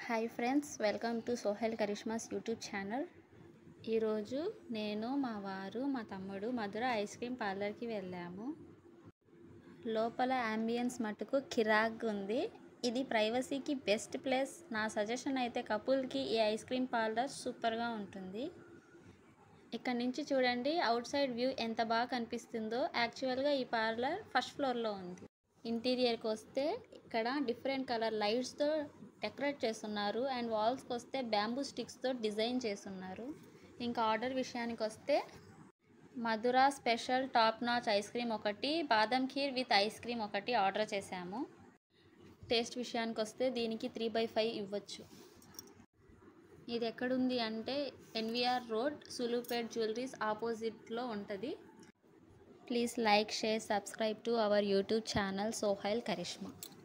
hi friends welcome to Sohel Karishma's YouTube channel ఈరోజు నేను మా వారు మా తమ్ముడు మధుర ఐస్ క్రీమ్ పార్లర్కి వెళ్ళాము లోపల అంబియన్స్ మటుకు కిరాక్ ఉంది ఇది ప్రైవసీకి బెస్ట్ ప్లేస్ నా సజెషన్ అయితే కపుల్కి ఈ ఐస్ క్రీమ్ పార్లర్ సూపర్గా ఉంటుంది ఇక్కడ నుంచి చూడండి అవుట్ సైడ్ వ్యూ ఎంత బాగా కనిపిస్తుందో యాక్చువల్గా ఈ పార్లర్ ఫస్ట్ ఫ్లోర్లో ఉంది ఇంటీరియర్కి వస్తే ఇక్కడ డిఫరెంట్ కలర్ లైట్స్తో డెకరేట్ చేస్తున్నారు అండ్ వాల్స్కి వస్తే బ్యాంబూ స్టిక్స్తో డిజైన్ చేస్తున్నారు ఇంకా ఆర్డర్ విషయానికి వస్తే Madhura special top notch ice cream ఒకటి బాదం ఖీర్ విత్ ఐస్ క్రీమ్ ఒకటి ఆర్డర్ చేశాము టేస్ట్ విషయానికి వస్తే దీనికి త్రీ బై ఫైవ్ ఇవ్వచ్చు ఇది ఎక్కడుంది అంటే ఎన్విఆర్ రోడ్ సులుపేట్ జ్యువెలరీస్ ఆపోజిట్లో ఉంటుంది please like share subscribe to our YouTube channel Sohail Karishma